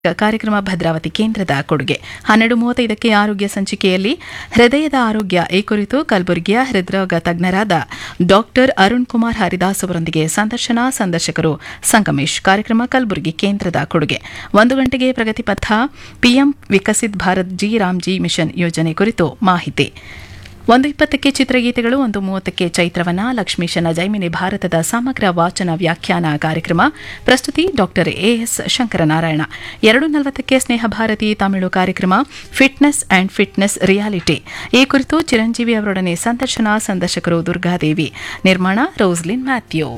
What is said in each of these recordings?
ಕಾರ್ಯಕ್ರಮ ಭದ್ರಾವತಿ ಕೇಂದ್ರದ ಕೊಡುಗೆ ಹನ್ನೆರಡು ಮೂವತ್ತೈದಕ್ಕೆ ಆರೋಗ್ಯ ಸಂಚಿಕೆಯಲ್ಲಿ ಹೃದಯದ ಆರೋಗ್ಯ ಈ ಕುರಿತು ಕಲಬುರಗಿಯ ಹೃದ್ರೋಗ ತಜ್ಞರಾದ ಡಾಕ್ಟರ್ ಅರುಣ್ ಕುಮಾರ್ ಹರಿದಾಸ್ ಅವರೊಂದಿಗೆ ಸಂದರ್ಶನ ಸಂದರ್ಶಕರು ಸಂಗಮೇಶ್ ಕಾರ್ಯಕ್ರಮ ಕಲಬುರಗಿ ಕೇಂದ್ರದ ಕೊಡುಗೆ ಒಂದು ಗಂಟೆಗೆ ಪ್ರಗತಿ ಪಥ PM Viksit Bharat G RAM G mission ಯೋಜನೆ ಕುರಿತು ಮಾಹಿತಿ ಒಂದು ಇಪ್ಪತ್ತಕ್ಕೆ ಚಿತ್ರಗೀತೆಗಳು ಒಂದು ಮೂವತ್ತಕ್ಕೆ ಚೈತ್ರವನ ಲಕ್ಷ್ಮೀಶನ ಜೈಮಿನಿ ಭಾರತದ ಸಮಗ್ರ ವಾಚನ ವ್ಯಾಖ್ಯಾನ ಕಾರ್ಯಕ್ರಮ ಪ್ರಸ್ತುತಿ ಡಾಕ್ಟರ್ ಎಎಸ್ ಶಂಕರನಾರಾಯಣ ಎರಡು ನಲವತ್ತಕ್ಕೆ ಸ್ನೇಹ ಭಾರತಿ ತಮಿಳು ಕಾರ್ಯಕ್ರಮ ಫಿಟ್ನೆಸ್ ಅಂಡ್ ಫಿಟ್ನೆಸ್ ರಿಯಾಲಿಟಿ ಈ ಕುರಿತು ಚಿರಂಜೀವಿ ಅವರೊಡನೆ ಸಂದರ್ಶನ ಸಂದರ್ಶಕರು ದುರ್ಗಾದೇವಿ ನಿರ್ಮಾಣ ರೋಸ್ಲಿನ್ ಮ್ಯಾಥ್ಯೂ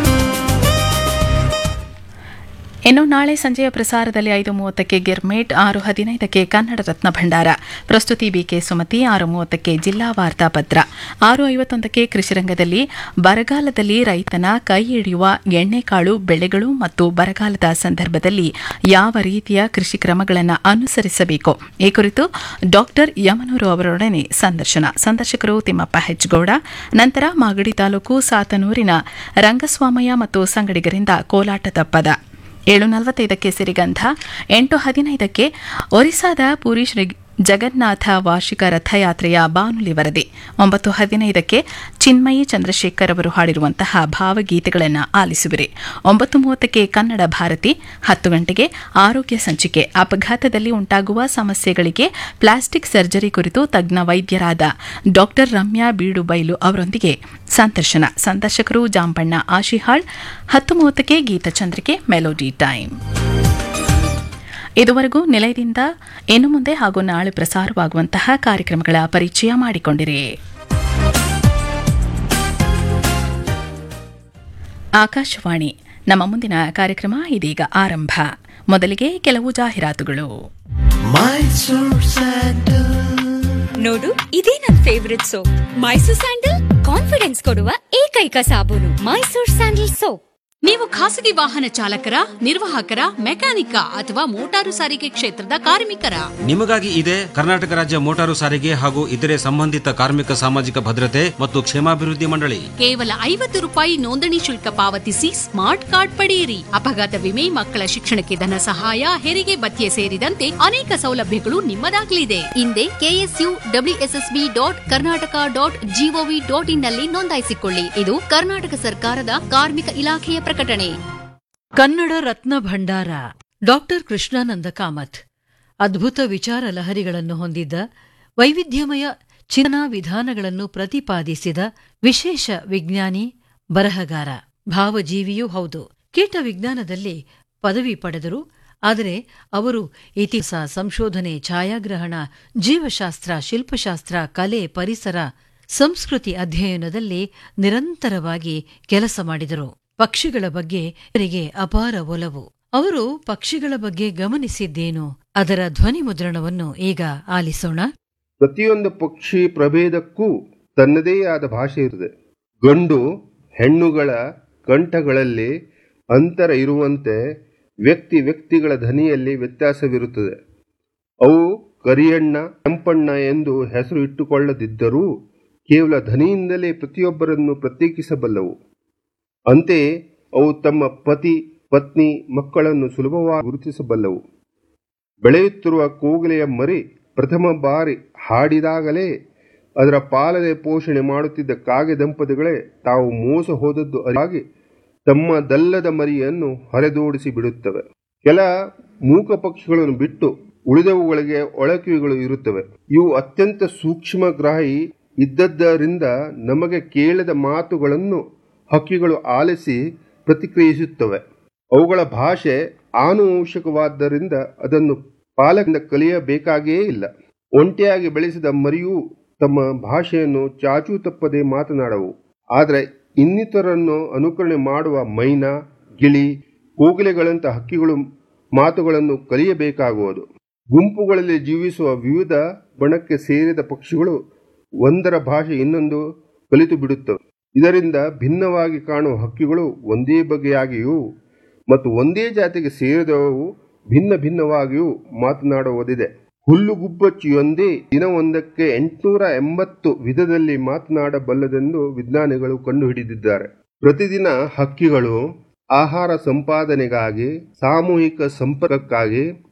ಇನ್ನು ನಾಳೆ ಸಂಜೆಯ ಪ್ರಸಾರದಲ್ಲಿ ಐದು ಮೂವತ್ತಕ್ಕೆ ಗಿರ್ಮೇಟ್ ಆರು ಹದಿನೈದಕ್ಕೆ ಕನ್ನಡ ರತ್ನ ಭಂಡಾರ ಪ್ರಸ್ತುತಿ ಬಿಕೆ ಸುಮತಿ ಆರು ಮೂವತ್ತಕ್ಕೆ ಜಿಲ್ಲಾ ವಾರ್ತಾಪತ್ರ ಆರು ಐವತ್ತೊಂದಕ್ಕೆ ಕೃಷಿರಂಗದಲ್ಲಿ ಬರಗಾಲದಲ್ಲಿ ರೈತನ ಕೈ ಹಿಡಿಯುವ ಎಣ್ಣೆಕಾಳು ಬೆಳೆಗಳು ಮತ್ತು ಬರಗಾಲದ ಸಂದರ್ಭದಲ್ಲಿ ಯಾವ ರೀತಿಯ ಕೃಷಿ ಕ್ರಮಗಳನ್ನು ಅನುಸರಿಸಬೇಕು ಈ ಕುರಿತು ಡಾಕ್ಟರ್ ಯಮನೂರು ಅವರೊಡನೆ ಸಂದರ್ಶನ ಸಂದರ್ಶಕರು ತಿಮ್ಮಪ್ಪ ಹೆಚ್ಗೌಡ ನಂತರ ಮಾಗಡಿ ತಾಲೂಕು ಸಾತನೂರಿನ ರಂಗಸ್ವಾಮಯ್ಯ ಮತ್ತು ಸಂಗಡಿಗರಿಂದ ಕೋಲಾಟದ ಪದ ಏಳು ನಲವತ್ತೈದಕ್ಕೆ ಸಿರಿಗಂಧ ಎಂಟು ಹದಿನೈದಕ್ಕೆ ಒರಿಸ್ಸಾದ ಪುರಿ ಶ್ರೀ ಜಗನ್ನಾಥ ವಾರ್ಷಿಕ ರಥಯಾತ್ರೆಯ ಬಾನುಲಿ ವರದಿ ಒಂಬತ್ತು ಹದಿನೈದಕ್ಕೆ ಚಿನ್ಮಯಿ ಚಂದ್ರಶೇಖರ್ ಅವರು ಹಾಡಿರುವಂತಹ ಭಾವಗೀತೆಗಳನ್ನು ಆಲಿಸುವಿರಿ ಒಂಬತ್ತು ಮೂವತ್ತಕ್ಕೆ ಕನ್ನಡ ಭಾರತಿ ಹತ್ತು ಗಂಟೆಗೆ ಆರೋಗ್ಯ ಸಂಚಿಕೆ ಅಪಘಾತದಲ್ಲಿ ಉಂಟಾಗುವ ಸಮಸ್ಯೆಗಳಿಗೆ ಪ್ಲಾಸ್ಟಿಕ್ ಸರ್ಜರಿ ಕುರಿತು ತಜ್ಞ ವೈದ್ಯರಾದ ಡಾಕ್ಟರ್ ರಮ್ಯಾ ಬೀಡುಬೈಲು ಅವರೊಂದಿಗೆ ಸಂದರ್ಶನ ಸಂದರ್ಶಕರು ಜಾಂಬಣ್ಣ ಆಶಿಹಾಳ್ ಹತ್ತು ಮೂವತ್ತಕ್ಕೆ ಗೀತಚಂದ್ರಿಕೆ ಮೆಲೋಡಿ ಟೈಮ್ ಇದುವರೆಗೂ ನಿಲಯದಿಂದ ಇನ್ನು ಮುಂದೆ ಹಾಗೂ ನಾಳೆ ಪ್ರಸಾರವಾಗುವಂತಹ ಕಾರ್ಯಕ್ರಮಗಳ ಪರಿಚಯ ಮಾಡಿಕೊಂಡಿರಿ ಆಕಾಶವಾಣಿ ನಮ್ಮ ಮುಂದಿನ ಕಾರ್ಯಕ್ರಮ ಇದೀಗ ಆರಂಭ ಮೊದಲಿಗೆ ಕೆಲವು ಜಾಹೀರಾತುಗಳು ನೋಡು ಇದೇ ನನ್ favourite soap Mysore sandal confidence ಕೊಡುವ ಏಕೈಕ ಸಾಬೂನು ಮೈಸೂರ್ ಸ್ಯಾಂಡಲ್ ಸೋಪ್ ನೀವು ಖಾಸಗಿ ವಾಹನ ಚಾಲಕರ ನಿರ್ವಾಹಕರ ಮೆಕ್ಯಾನಿಕ ಅಥವಾ ಮೋಟಾರು ಸಾರಿಗೆ ಕ್ಷೇತ್ರದ ಕಾರ್ಮಿಕರ ನಿಮಗಾಗಿ ಇದೆ ಕರ್ನಾಟಕ ರಾಜ್ಯ ಮೋಟಾರು ಸಾರಿಗೆ ಹಾಗೂ ಇತರೆ ಸಂಬಂಧಿತ ಕಾರ್ಮಿಕ ಸಾಮಾಜಿಕ ಭದ್ರತೆ ಮತ್ತು ಕ್ಷೇಮಾಭಿವೃದ್ಧಿ ಮಂಡಳಿ ಕೇವಲ ಐವತ್ತು ರೂಪಾಯಿ ನೋಂದಣಿ ಶುಲ್ಕ ಪಾವತಿಸಿ ಸ್ಮಾರ್ಟ್ ಕಾರ್ಡ್ ಪಡೆಯಿರಿ ಅಪಘಾತ ವಿಮೆ ಮಕ್ಕಳ ಶಿಕ್ಷಣಕ್ಕೆ ಧನ ಸಹಾಯ ಹೆರಿಗೆ ಭತ್ಯೆ ಸೇರಿದಂತೆ ಅನೇಕ ಸೌಲಭ್ಯಗಳು ನಿಮ್ಮದಾಗಲಿದೆ ಹಿಂದೆ KSU WSSB dot Karnataka dot GOV dot in ನಲ್ಲಿ ನೋಂದಾಯಿಸಿಕೊಳ್ಳಿ ಇದು ಕರ್ನಾಟಕ ಸರ್ಕಾರದ ಕಾರ್ಮಿಕ ಇಲಾಖೆಯ ಪ್ರಕಟಣೆ ಕನ್ನಡ ರತ್ನ ಭಂಡಾರ ಡಾಕ್ಟರ್ ಕೃಷ್ಣಾನಂದ ಕಾಮತ್ ಅದ್ಭುತ ವಿಚಾರ ಲಹರಿಗಳನ್ನು ಹೊಂದಿದ್ದ ವೈವಿಧ್ಯಮಯ ಚಿಂತನಾ ವಿಧಾನಗಳನ್ನು ಪ್ರತಿಪಾದಿಸಿದ ವಿಶೇಷ ವಿಜ್ಞಾನಿ ಬರಹಗಾರ ಭಾವಜೀವಿಯೂ ಹೌದು ಕೀಟ ವಿಜ್ಞಾನದಲ್ಲಿ ಪದವಿ ಪಡೆದರು ಆದರೆ ಅವರು ಇತಿಹಾಸ ಸಂಶೋಧನೆ ಛಾಯಾಗ್ರಹಣ ಜೀವಶಾಸ್ತ್ರ ಶಿಲ್ಪಶಾಸ್ತ್ರ ಕಲೆ ಪರಿಸರ ಸಂಸ್ಕೃತಿ ಅಧ್ಯಯನದಲ್ಲಿ ನಿರಂತರವಾಗಿ ಕೆಲಸ ಮಾಡಿದರು ಪಕ್ಷಿಗಳ ಬಗ್ಗೆ ಅವರಿಗೆ ಅಪಾರ ಒಲವು ಅವರು ಪಕ್ಷಿಗಳ ಬಗ್ಗೆ ಗಮನಿಸಿದ್ದೇನು ಅದರ ಧ್ವನಿ ಮುದ್ರಣವನ್ನು ಈಗ ಆಲಿಸೋಣ ಪ್ರತಿಯೊಂದು ಪಕ್ಷಿ ಪ್ರಭೇದಕ್ಕೂ ತನ್ನದೇ ಆದ ಭಾಷೆ ಇರುತ್ತದೆ ಗಂಡು ಹೆಣ್ಣುಗಳ ಕಂಠಗಳಲ್ಲಿ ಅಂತರ ಇರುವಂತೆ ವ್ಯಕ್ತಿ ವ್ಯಕ್ತಿಗಳ ಧ್ವನಿಯಲ್ಲಿ ವ್ಯತ್ಯಾಸವಿರುತ್ತದೆ ಅವು ಕರಿಯಣ್ಣ ಕೆಂಪಣ್ಣ ಎಂದು ಹೆಸರು ಇಟ್ಟುಕೊಳ್ಳದಿದ್ದರೂ ಕೇವಲ ಧ್ವನಿಯಿಂದಲೇ ಪ್ರತಿಯೊಬ್ಬರನ್ನು ಪ್ರತ್ಯೇಕಿಸಬಲ್ಲವು ಅಂತೆಯೇ ಅವು ತಮ್ಮ ಪತಿ ಪತ್ನಿ ಮಕ್ಕಳನ್ನು ಸುಲಭವಾಗಿ ಗುರುತಿಸಬಲ್ಲವು ಬೆಳೆಯುತ್ತಿರುವ ಕೋಗಿಲೆಯ ಮರಿ ಪ್ರಥಮ ಬಾರಿ ಹಾಡಿದಾಗಲೇ ಅದರ ಪಾಲನೆ ಪೋಷಣೆ ಮಾಡುತ್ತಿದ್ದ ಕಾಗೆ ದಂಪತಿಗಳೇ ತಾವು ಮೋಸ ಹೋದದ್ದು ಅರಿವಾಗಿ ತಮ್ಮ ದಲ್ಲದ ಮರಿಯನ್ನು ಹೊರೆದೋಡಿಸಿ ಬಿಡುತ್ತವೆ ಕೆಲ ಮೂಕ ಪಕ್ಷಿಗಳನ್ನು ಬಿಟ್ಟು ಉಳಿದವುಗಳಿಗೆ ಒಳಕಿವಿಗಳು ಇರುತ್ತವೆ ಇವು ಅತ್ಯಂತ ಸೂಕ್ಷ್ಮಗ್ರಾಹಿ ಇದ್ದದ್ದರಿಂದ ನಮಗೆ ಕೇಳದ ಮಾತುಗಳನ್ನು ಹಕ್ಕಿಗಳು ಆಲಿಸಿ ಪ್ರತಿಕ್ರಿಯಿಸುತ್ತವೆ ಅವುಗಳ ಭಾಷೆ ಆನುವಂಶಿಕವಾದ್ದರಿಂದ ಅದನ್ನು ಪಾಲಕರಿಂದ ಕಲಿಯಬೇಕಾಗಿಯೇ ಇಲ್ಲ ಒಂಟಿಯಾಗಿ ಬೆಳೆಸಿದ ಮರಿಯೂ ತಮ್ಮ ಭಾಷೆಯನ್ನು ಚಾಚೂ ತಪ್ಪದೆ ಮಾತನಾಡವು ಆದರೆ ಇನ್ನಿತರನ್ನು ಅನುಕರಣೆ ಮಾಡುವ ಮೈನಾ ಗಿಳಿ ಕೋಗಿಲೆಗಳಂಥ ಹಕ್ಕಿಗಳು ಮಾತುಗಳನ್ನು ಕಲಿಯಬೇಕಾಗುವುದು ಗುಂಪುಗಳಲ್ಲಿ ಜೀವಿಸುವ ವಿವಿಧ ಬಣಕ್ಕೆ ಸೇರಿದ ಪಕ್ಷಿಗಳು ಒಂದರ ಭಾಷೆ ಇನ್ನೊಂದು ಕಲಿತು ಬಿಡುತ್ತವೆ ಇದರಿಂದ ಭಿನ್ನವಾಗಿ ಕಾಣುವ ಹಕ್ಕಿಗಳು ಒಂದೇ ಬಗೆಯಾಗಿಯೂ ಮತ್ತು ಒಂದೇ ಜಾತಿಗೆ ಸೇರಿದವು ಭಿನ್ನ ಭಿನ್ನವಾಗಿಯೂ ಮಾತನಾಡುವುದಿದೆ ಹುಲ್ಲುಗುಬ್ಬಚ್ಚಿಯೊಂದೇ ದಿನವೊಂದಕ್ಕೆ ಎಂಟುನೂರ ಎಂಬತ್ತು ವಿಧದಲ್ಲಿ ಮಾತನಾಡಬಲ್ಲದೆಂದು ವಿಜ್ಞಾನಿಗಳು ಕಂಡುಹಿಡಿದಿದ್ದಾರೆ ಪ್ರತಿದಿನ ಹಕ್ಕಿಗಳು ಆಹಾರ ಸಂಪಾದನೆಗಾಗಿ ಸಾಮೂಹಿಕ ಸಂಪರ್ಕಕ್ಕಾಗಿ